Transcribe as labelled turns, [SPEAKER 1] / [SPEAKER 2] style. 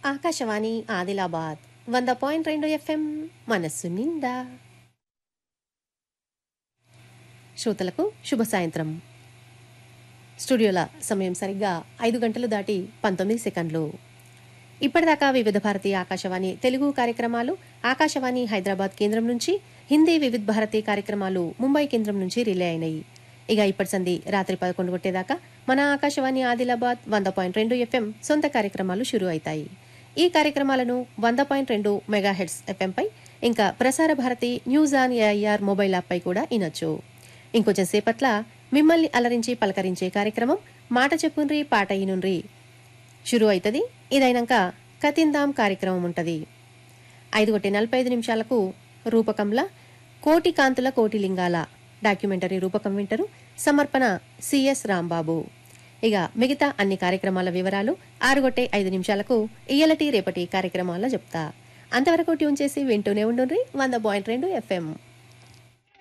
[SPEAKER 1] ఆకాశవాణి ఆదిలాబాద్ వంద పాయింట్ రెండు ఎఫ్ఎం మనస్సు నిండా శ్రోతలకు శుభ సాయంత్రం స్టూడియోల సమయం సరిగ్గా ఐదు గంటలు దాటి పంతొమ్మిది సెకండ్లు ఇప్పటిదాకా వివిధ భారతి ఆకాశవాణి తెలుగు కార్యక్రమాలు ఆకాశవాణి హైదరాబాద్ కేంద్రం నుంచి హిందీ వివిధ భారతి కార్యక్రమాలు ముంబై కేంద్రం నుంచి రిలే అయినాయి ఇక ఇప్పటి సంధి రాత్రి పదకొండు కొట్టేదాకా మన ఆకాశవాణి ఆదిలాబాద్ వంద పాయింట్ రెండు ఎఫ్ఎం సొంత కార్యక్రమాలు షురూ అవుతాయి ఈ కార్యక్రమాలను వంద పాయింట్ రెండు మెగాహెడ్స్ ఎఫ్ఎంపై ఇంకా Prasar Bharati news on AIR mobile యాప్పై కూడా వినొచ్చు ఇంకొంచెం సేపట్ల మిమ్మల్ని అలరించి పలకరించే కార్యక్రమం మాట చెప్పుండ్రి పాట ఈనుండ్రి షురూ అవుతుంది ఇదైనాక కతిందాం కార్యక్రమం ఉంటుంది ఐదు కొట్టి నలభై ఐదు నిమిషాలకు రూపకంలా కోటి కాంతుల కోటి లింగాల డాక్యుమెంటరీ రూపకం వింటారు సమర్పణ సిఎస్ రాంబాబు ఇక మిగతా అన్ని కార్యక్రమాల వివరాలు ఆరుగొట్టే ఐదు నిమిషాలకు ఇయ్యలటి రేపటి కార్యక్రమాల్లో చెప్తా అంతవరకు ట్యూన్ చేసి వింటూనే ఉండుండ్రి వంద పాయింట్ రెండు ఎఫ్ఎం